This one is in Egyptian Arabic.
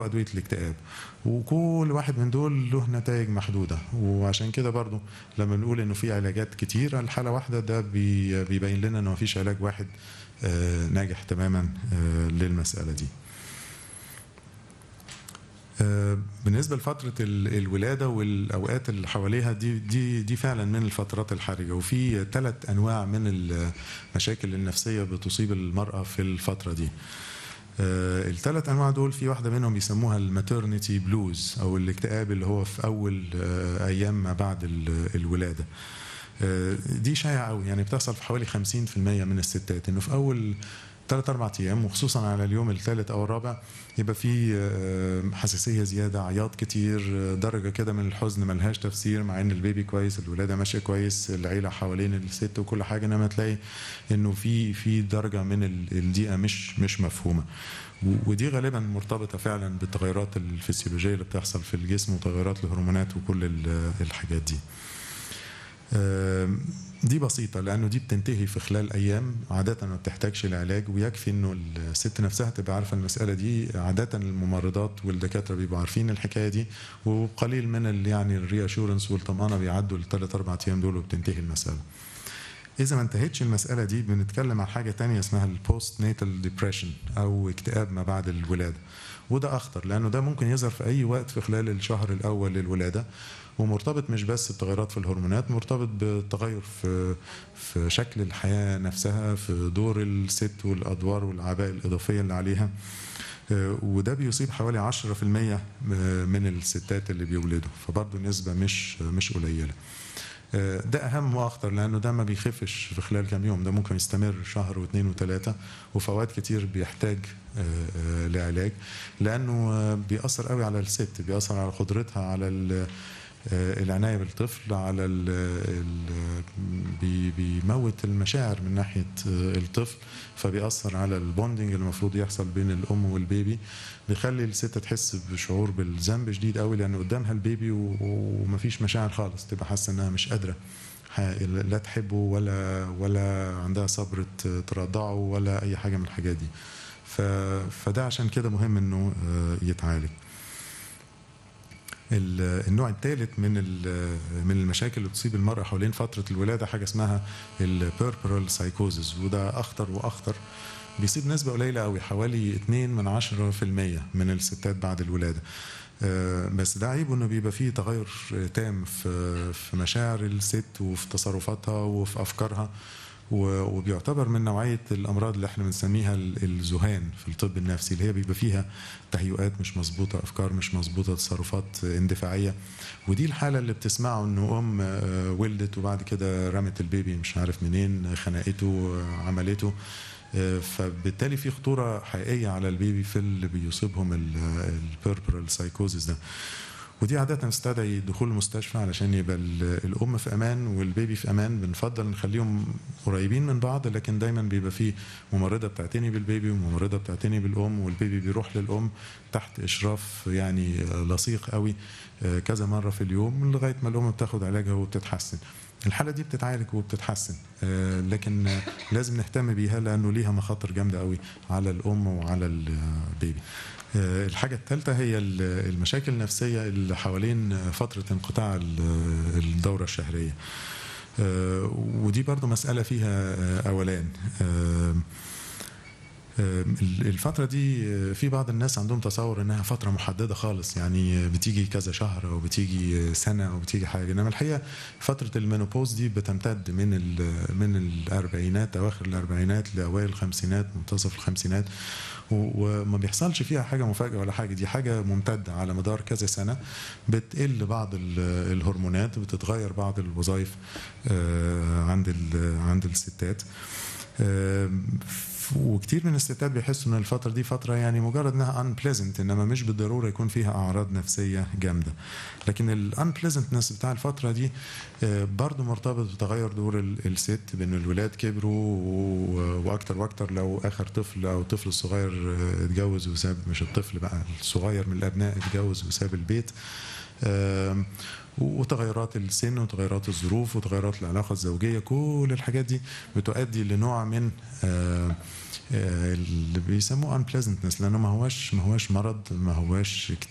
أدوية الاكتئاب وكل واحد من دول له نتائج محدودة وعشان كده برضو لما نقول انه في علاجات كتير الحالة واحدة ده بي- بيبين لنا انه مفيش علاج واحد آه، ناجح تماما آه، للمسألة دي آه، بالنسبة لفترة ال- الولادة والأوقات اللي حواليها دي دي دي فعلا من الفترات الحرجة وفي ثلاث أنواع من المشاكل النفسية بتصيب المرأة في الفترة دي. آه، الثلاث انواع دول في واحده منهم بيسموها الماترنتي بلوز او الاكتئاب اللي هو في اول آه، ايام ما بعد ال- الولاده آه، دي شائعه قوي يعني بتحصل في حوالي 50% من الستات انه في اول ثلاث اربع ايام وخصوصا على اليوم الثالث او الرابع يبقى في آه، حساسيه زياده عياط كتير آه، درجه كده من الحزن ملهاش تفسير مع ان البيبي كويس الولاده ماشيه كويس العيله حوالين الست وكل حاجه انما تلاقي انه في في درجه من ال- الضيقه مش مش مفهومه و- ودي غالبا مرتبطه فعلا بالتغيرات الفسيولوجيه اللي بتحصل في الجسم وتغيرات الهرمونات وكل ال- الحاجات دي آم، دي بسيطة لأنه دي بتنتهي في خلال أيام عادة ما بتحتاجش العلاج ويكفي إنه الست نفسها تبقى عارفة المسألة دي عادة الممرضات والدكاترة بيبقوا عارفين الحكاية دي وقليل من ال يعني الرياشورنس والطمأنة بيعدوا الثلاث أربع أيام دول وبتنتهي المسألة. إذا ما انتهتش المسألة دي بنتكلم عن حاجة تانية اسمها البوست ناتال ديبريشن أو اكتئاب ما بعد الولادة وده أخطر لأنه ده ممكن يظهر في أي وقت في خلال الشهر الأول للولادة ومرتبط مش بس بتغيرات في الهرمونات مرتبط بتغير في في شكل الحياة نفسها في دور الست والأدوار والأعباء الإضافية اللي عليها آه، وده بيصيب حوالي 10% من الستات اللي بيولدوا فبرضه نسبة مش مش قليلة آه، ده اهم واخطر لانه ده ما بيخفش في خلال كام يوم ده ممكن يستمر شهر واثنين وثلاثه وفي اوقات كتير بيحتاج آه، آه، لعلاج لانه آه، بيأثر قوي على الست بيأثر على قدرتها على ال- آه، العنايه بالطفل على ال ال بي- بيموت المشاعر من ناحيه آه، الطفل فبيأثر على البوندنج اللي المفروض يحصل بين الام والبيبي بيخلي الست تحس بشعور بالذنب شديد قوي لان قدامها البيبي و- ومفيش مشاعر خالص تبقى حاسه انها مش قادره ح- لا تحبه ولا ولا عندها صبر ت- ترضعه ولا اي حاجه من الحاجات دي ف فده عشان كده مهم انه آه، يتعالج ال- النوع الثالث من ال- من المشاكل اللي تصيب المرأة حوالين فترة الولادة حاجة اسمها البيربرال سايكوزز وده أخطر وأخطر بيصيب نسبة قليلة قوي حوالي 2 من 10% من الستات بعد الولادة آه، بس ده عيبه انه بيبقى فيه تغير تام في في مشاعر الست وفي تصرفاتها وفي افكارها و- وبيعتبر من نوعيه الامراض اللي احنا بنسميها ال- الذهان في الطب النفسي اللي هي بيبقى فيها تهيؤات مش مظبوطه افكار مش مظبوطه تصرفات اندفاعيه ودي الحاله اللي بتسمعه انه ام آه، ولدت وبعد كده رمت البيبي مش عارف منين خنقته آه، عملته آه، فبالتالي في خطوره حقيقيه على البيبي في اللي بيصيبهم البيربرال سايكوزيس ده ودي عادة تستدعي دخول المستشفى علشان يبقى ال- الأم في أمان والبيبي في أمان بنفضل نخليهم قريبين من بعض لكن دايما بيبقى فيه ممرضة بتعتني بالبيبي وممرضة بتعتني بالأم والبيبي بيروح للأم تحت إشراف يعني لصيق قوي آه، كذا مرة في اليوم لغاية ما الأم بتاخد علاجها وبتتحسن الحالة دي بتتعالج وبتتحسن آه، لكن آه، لازم نهتم بيها لأنه ليها مخاطر جامدة قوي على الأم وعلى البيبي آه، الحاجة الثالثة هي ال- المشاكل النفسية اللي حوالين فترة انقطاع ال- الدورة الشهرية آه، ودي برضو مسألة فيها آه، أولان آه، آه، الفترة دي آه، في بعض الناس عندهم تصور انها فترة محددة خالص يعني بتيجي كذا شهر او بتيجي سنة او بتيجي حاجة انما الحقيقة فترة المينوبوز دي بتمتد من ال- من الاربعينات اواخر الاربعينات لاوائل الخمسينات منتصف الخمسينات و- وما بيحصلش فيها حاجة مفاجأة ولا حاجة دي حاجة ممتدة على مدار كذا سنة بتقل بعض ال- الهرمونات بتتغير بعض الوظائف آه، عند ال- عند الستات آم، وكتير من الستات بيحسوا ان الفتره دي فتره يعني مجرد انها unpleasant انما مش بالضروره يكون فيها اعراض نفسيه جامده لكن الانبليزنتنس بتاع الفتره دي آه، برضو مرتبط بتغير دور ال- الست بان الولاد كبروا و- واكتر واكتر لو اخر طفل او طفل صغير آه، اتجوز وساب مش الطفل بقى الصغير من الابناء اتجوز وساب البيت آم، وتغيرات السن وتغيرات الظروف وتغيرات العلاقه الزوجيه كل الحاجات دي بتؤدي لنوع من آه، آه، اللي بيسموه unpleasantness لانه ما هواش ما هواش مرض ما هواش